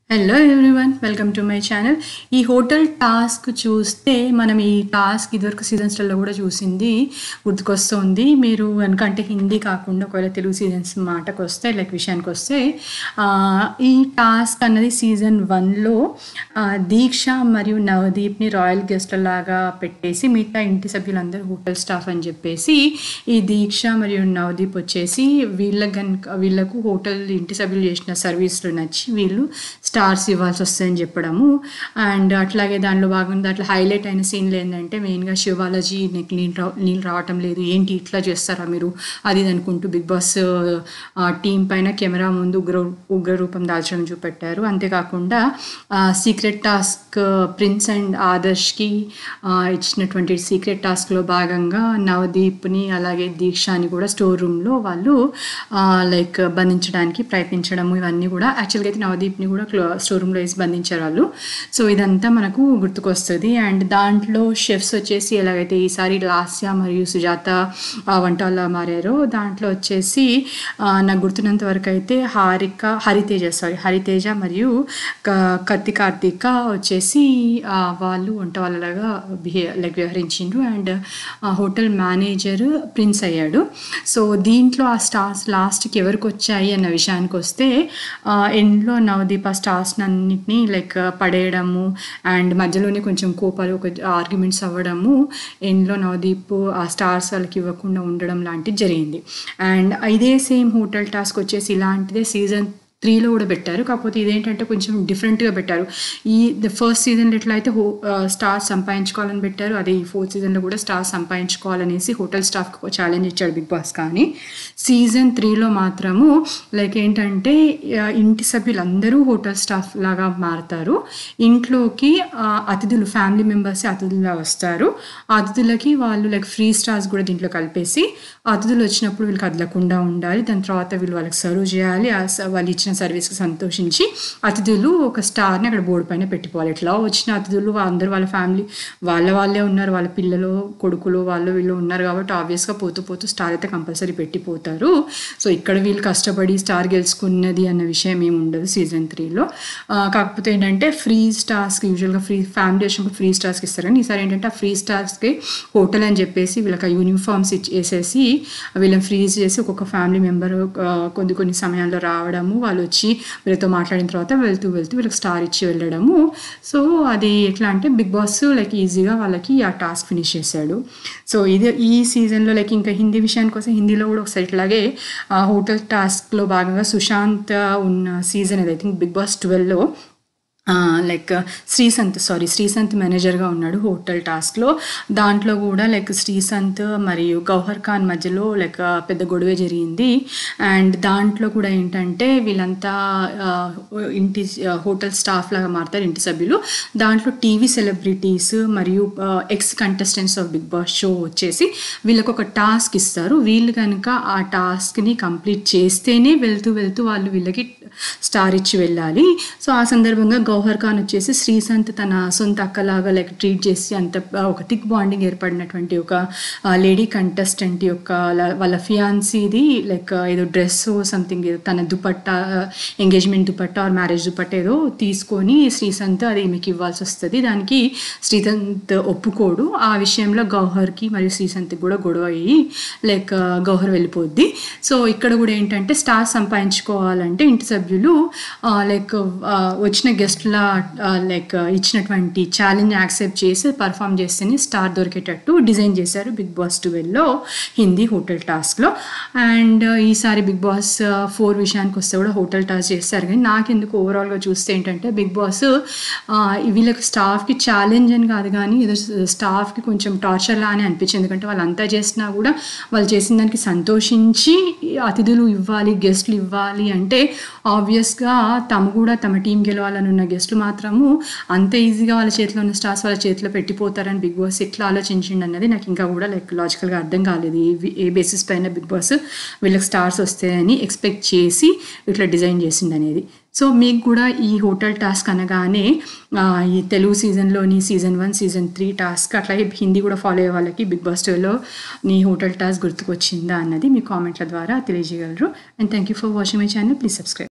hello everyone welcome to my channel ఈ hotel task చూస్తే మనం ఈ టాస్క్ ఇదివరకు సీజన్స్లలో కూడా చూసింది గుర్తుకొస్తుంది మీరు కనుక అంటే హిందీ కాకుండా ఒకవేళ తెలుగు సీజన్స్ మాటకు వస్తే లైక్ విషయానికి వస్తే ఆ, ఈ టాస్క్ అన్నది సీజన్ వన్లో దీక్ష మరియు నవదీప్ని రాయల్ గెస్ట్ లాగా పెట్టేసి మిగతా ఇంటి సభ్యులందరూ హోటల్ స్టాఫ్ అని చెప్పేసి ఈ దీక్ష మరియు నవదీప్ వచ్చేసి వీళ్ళకి కనుక వీళ్ళకు హోటల్ ఇంటి సభ్యులు చేసిన సర్వీస్లు నచ్చి వీళ్ళు స్టార్స్ ఇవ్వాల్సి వస్తుందని చెప్పడము అండ్ అట్లాగే దానిలో భాగంగా అట్లా హైలైట్ అయిన సీన్లు ఏంటంటే మెయిన్గా శివాలజీ నీకు నీళ్ళు రా నీళ్ళు రావటం లేదు ఏంటి ఇట్లా చేస్తారా మీరు అది ఇది అనుకుంటూ బిగ్ బాస్ టీం పైన కెమెరా ముందు ఉగ్ర ఉగ్ర రూపం దాల్చడం చూపెట్టారు అంతేకాకుండా సీక్రెట్ టాస్క్ ప్రిన్స్ అండ్ ఆదర్శ్కి ఆ, ఇచ్చినటువంటి సీక్రెట్ టాస్క్లో భాగంగా నవదీప్ని అలాగే దీక్షని కూడా స్టోర్ రూమ్లో వాళ్ళు లైక్ బంధించడానికి ప్రయత్నించడము ఇవన్నీ కూడా యాక్చువల్గా అయితే నవదీప్ని కూడా క్లో స్టోర్ రూమ్లో వేసి బంధించారు వాళ్ళు సో ఇదంతా మనకు గుర్తుకొస్తుంది అండ్ దాంట్లో షెఫ్స్ వచ్చేసి ఎలాగైతే ఈసారి లాస్య మరియు సుజాత ఆ, వంట వాళ్ళ మారారో దాంట్లో వచ్చేసి ఆ, నాకు గుర్తున్నంత వరకు అయితే హారిక హరితేజ సారీ హరితేజ మరియు క- కత్తి కార్తీక వచ్చేసి ఆ, వాళ్ళు వంట వాళ్ళలాగా బిహే లైక్ వ్యవహరించిండ్రు అండ్ హోటల్ మేనేజర్ ప్రిన్స్ అయ్యాడు సో దీంట్లో ఆ స్టార్స్ లాస్ట్కి ఎవరికి వచ్చాయి అన్న విషయానికి వస్తే ఎండ్లో నవదీప్ ఆ స్టార్స్ అన్నిటినీ లైక్ పడేయడము అండ్ మధ్యలోనే కొంచెం కోపాలు ఒక ఆర్గ్యుమెంట్స్ అవ్వడము ఎండ్లో నవదీప్ ఆ స్టార్స్ వాళ్ళకి ఇవ్వకుండా ఉండడం లాంటిది జరిగింది అండ్ ఇదే సేమ్ హోటల్ టాస్క్ వచ్చేసి ఇలాంటిదే సీజన్ త్రీలో కూడా పెట్టారు కాకపోతే ఇదేంటంటే కొంచెం డిఫరెంట్గా పెట్టారు ఈ ద ఫస్ట్ సీజన్లో ఎట్లా అయితే హో స్టార్ సంపాదించుకోవాలని పెట్టారు అదే ఈ ఫోర్త్ సీజన్లో కూడా స్టార్ సంపాదించుకోవాలనేసి హోటల్ స్టాఫ్కి ఛాలెంజ్ ఇచ్చాడు బిగ్ బాస్ కానీ సీజన్ త్రీలో మాత్రము లైక్ ఏంటంటే ఆ, ఇంటి సభ్యులందరూ హోటల్ స్టాఫ్ లాగా మారుతారు ఇంట్లోకి ఆ, అతిథులు ఫ్యామిలీ మెంబర్స్ అతిథులుగా వస్తారు ఆ అతిథులకి వాళ్ళు లైక్ ఫ్రీ స్టార్స్ కూడా దీంట్లో కలిపేసి ఆ అతిథులు వచ్చినప్పుడు వీళ్ళకి కదలకుండా ఉండాలి దాని తర్వాత వీళ్ళు వాళ్ళకి సర్వ్ చేయాలి ఆ స- వాళ్ళు ఇచ్చిన సర్వీస్కి సంతోషించి అతిథులు ఒక స్టార్ని అక్కడ బోర్డు పైన పెట్టుకోవాలి ఎట్లా వచ్చిన అతిథులు అందరూ వాళ్ళ ఫ్యామిలీ వాళ్ళ వాళ్ళే ఉన్నారు వాళ్ళ పిల్లలు కొడుకులు వాళ్ళు వీళ్ళు ఉన్నారు కాబట్టి ఆబ్వియస్గా పోతూ పోతూ స్టార్ అయితే కంపల్సరీ పెట్టిపోతారు సో ఇక్కడ వీళ్ళు కష్టపడి స్టార్ గెలుచుకున్నది అన్న విషయం ఏమి ఉండదు సీజన్ త్రీలో కాకపోతే ఏంటంటే ఫ్రీ స్టార్స్కి యూజువల్గా ఫ్రీ ఫ్యామిలీ వచ్చినప్పుడు ఫ్రీ స్టార్స్కి ఇస్తారు కానీ ఈసారి ఏంటంటే ఆ ఫ్రీ స్టార్స్కి హోటల్ అని చెప్పేసి వీళ్ళకి ఆ యూనిఫామ్స్ ఇచ్చి వేసేసి వీళ్ళని ఫ్రీజ్ చేసి ఒక్కొక్క ఫ్యామిలీ మెంబర్ కొన్ని కొన్ని సమయాల్లో రావడము వాళ్ళు వచ్చి వీళ్ళతో మాట్లాడిన తర్వాత వెళ్తూ వెళ్తూ వీళ్ళకి స్టార్ ఇచ్చి వెళ్ళడము సో అది ఎట్లా అంటే బిగ్ బాస్ లైక్ ఈజీగా వాళ్ళకి ఆ టాస్క్ ఫినిష్ చేశాడు సో ఇది ఈ సీజన్లో లైక్ ఇంకా హిందీ విషయానికి వస్తే హిందీలో కూడా ఒకసారి ఇట్లాగే ఆ హోటల్ టాస్క్లో భాగంగా సుశాంత్ ఉన్న సీజన్ అది ఐ థింక్ బిగ్ బాస్ ట్వెల్వ్లో లైక్ శ్రీసంత్ సారీ శ్రీసంత్ మేనేజర్గా ఉన్నాడు హోటల్ టాస్క్లో దాంట్లో కూడా లైక్ శ్రీసంత్ మరియు గౌహర్ ఖాన్ మధ్యలో లైక్ పెద్ద గొడవ జరిగింది అండ్ దాంట్లో కూడా ఏంటంటే వీళ్ళంతా ఆ, ఇంటి హోటల్ స్టాఫ్ లాగా మారుతారు ఇంటి సభ్యులు దాంట్లో టీవీ సెలబ్రిటీస్ మరియు ex contestants of Bigg Boss show వచ్చేసి వీళ్ళకి ఒక టాస్క్ ఇస్తారు వీళ్ళు కనుక ఆ టాస్క్ని కంప్లీట్ చేస్తేనే వెళ్తూ వెళ్తూ వాళ్ళు వీళ్ళకి స్టార్ ఇచ్చి వెళ్ళాలి సో ఆ సందర్భంగా గౌహర్ ఖాన్ వచ్చేసి శ్రీసంత్ తన సొంత అక్కలాగా లైక్ ట్రీట్ చేసి అంత ఒక థిక్ బాండింగ్ ఏర్పడినటువంటి ఒక లేడీ కంటెస్టెంట్ యొక్క ల- వాళ్ళ ఫియాన్సీది లైక్ ఏదో డ్రెస్ సంథింగ్ తన dupatta engagement dupatta or marriage dupatta ఏదో తీసుకొని శ్రీసంత్ అది ఈమెకి ఇవ్వాల్సి వస్తుంది దానికి శ్రీసంత్ ఒప్పుకోడు ఆ విషయంలో గౌహర్కి మరియు శ్రీసంత్కి కూడా గొడవ అయ్యి లైక్ గౌహర్ వెళ్ళిపోద్ది సో ఇక్కడ కూడా ఏంటంటే స్టార్ సంపాదించుకోవాలంటే ఇంటి సభ్యులు లైక్ వచ్చిన గెస్ట్ల లైక్ ఇచ్చినటువంటి ఛాలెంజ్ యాక్సెప్ట్ చేసి పర్ఫామ్ చేస్తేనే స్టార్ దొరికేటట్టు డిజైన్ చేశారు బిగ్ బాస్ ట్వెల్వ్లో హిందీ హోటల్ టాస్క్లో అండ్ ఈసారి బిగ్ బాస్ ఫోర్ విషయానికి వస్తే కూడా హోటల్ టాస్క్ చేస్తారు కానీ నాకెందుకు ఓవరాల్గా చూస్తే ఏంటంటే బిగ్ బాస్ వీళ్ళకి స్టాఫ్కి ఛాలెంజ్ అని కాదు కానీ ఏదో స్టాఫ్కి కొంచెం టార్చర్ లానే అనిపించింది ఎందుకంటే వాళ్ళంతా చేసినా కూడా వాళ్ళు చేసిన దానికి సంతోషించి అతిథులు ఇవ్వాలి గెస్ట్లు ఇవ్వాలి అంటే ఆబ్వియస్గా తమ కూడా తమ టీం గెలవాలని ఉన్న గెస్ట్లు మాత్రము అంత ఈజీగా వాళ్ళ చేతిలో ఉన్న స్టార్స్ వాళ్ళ చేతిలో పెట్టిపోతారని బిగ్ బాస్ ఎట్లా ఆలోచించిండు అన్నది నాకు ఇంకా కూడా లైక్ లాజికల్గా అర్థం కాలేదు ఏ- ఏ బేసిస్ పైన బిగ్ బాస్ వీళ్ళకి స్టార్స్ వస్తాయని ఎక్స్పెక్ట్ చేసి ఇట్లా డిజైన్ చేసింది అనేది సో మీకు కూడా ఈ హోటల్ టాస్క్ అనగానే ఆ, ఈ తెలుగు సీజన్లోని season one season three task అట్లాగే హిందీ కూడా ఫాలో అయ్యే వాళ్ళకి బిగ్ బాస్ టూలో నీ హోటల్ టాస్క్ గుర్తుకొచ్చిందా అన్నది మీ కామెంట్ల ద్వారా తెలియజేయగలరు and thank you for watching my channel please subscribe